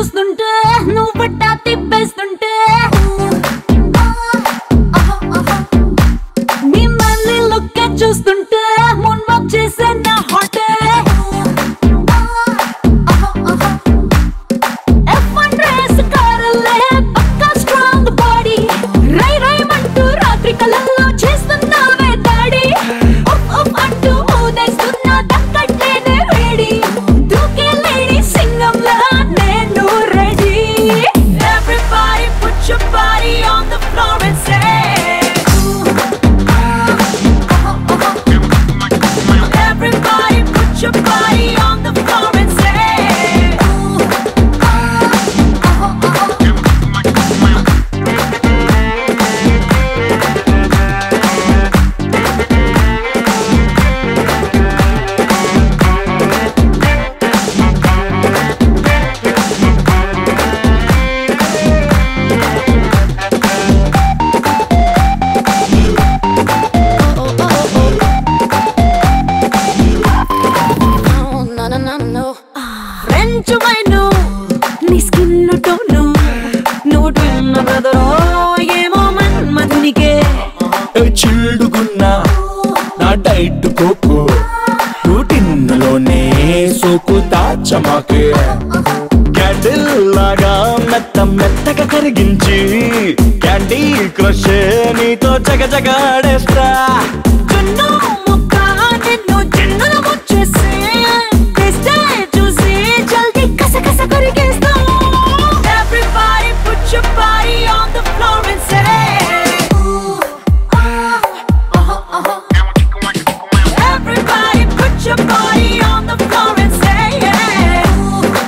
చూస్తుంటే నువ్వు పట్టా తిప్పేస్తుంటే నీ మళ్ళీ లుక్ చూస్తుంటే మున్మోక్ చేసే నా హాటే F1 రేస్ కారులే పక్కా స్ట్రాంగ్ బాడీ రై రై మంటూ రాత్రి కలల్లో చేస్తున్నావే దాడి ఉఫ్ ఉఫ్ అంటూ ఊదేస్తున్నా దక్కట్లేనే వేడి దూకే లేడీ సింగంలా నేను ready Everybody put your body on the floor and say Everybody put your body on the floor and say No, no, no, no, no. French wine నీ స్కిన్ టోను నువ్వు ట్విన్ బ్రదరో ఏమో మన్మధునికే చిల్డుకున్నా నా డైట్ కోకు రూటిన్లోనే సోకు దాచమాకే candle లాగా మెత్త మెత్తగా కరిగించి క్యాండీ క్రష్ నీతో జగ జగాడేస్తా జున్ను ముక్క నిన్ను జిన్నుల ముచ్చేసి తెస్తే చూసి జల్దీ కస కస కొరికేస్తా Everybody put your body on the floor and say Everybody put your body on the floor and say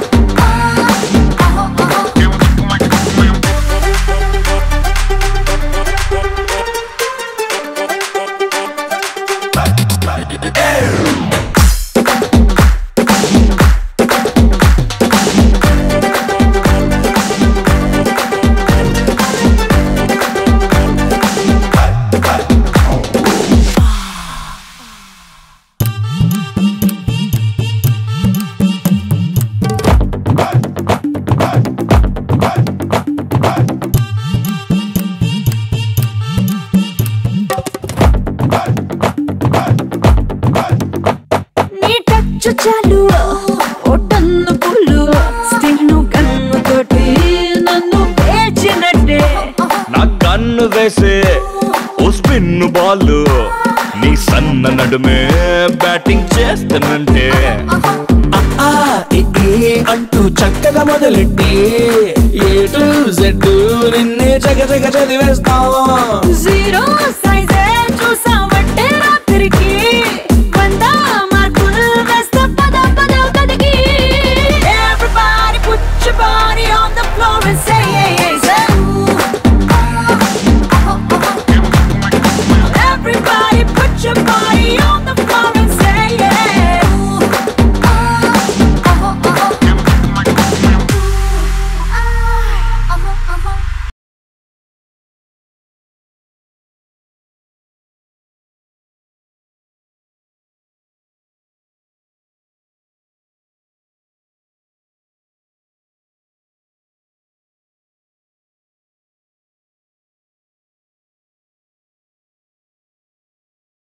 నీ టచ్ చాలు ఒట్టన్ను పుల్లు స్టిల్ కన్ను తోటి నన్ను పేర్చినట్టే నా కన్ను వేసే ఓ స్పిన్ బాల్ నీ సన్న నడుమే బ్యాటింగ్ చేస్తానంటే ఆ, ఈ, ఈ అంటూ చక్కగా మొదలెట్టి ఏ టు జెడ్ నిన్నే జగ జగ చదివేస్తా జీరో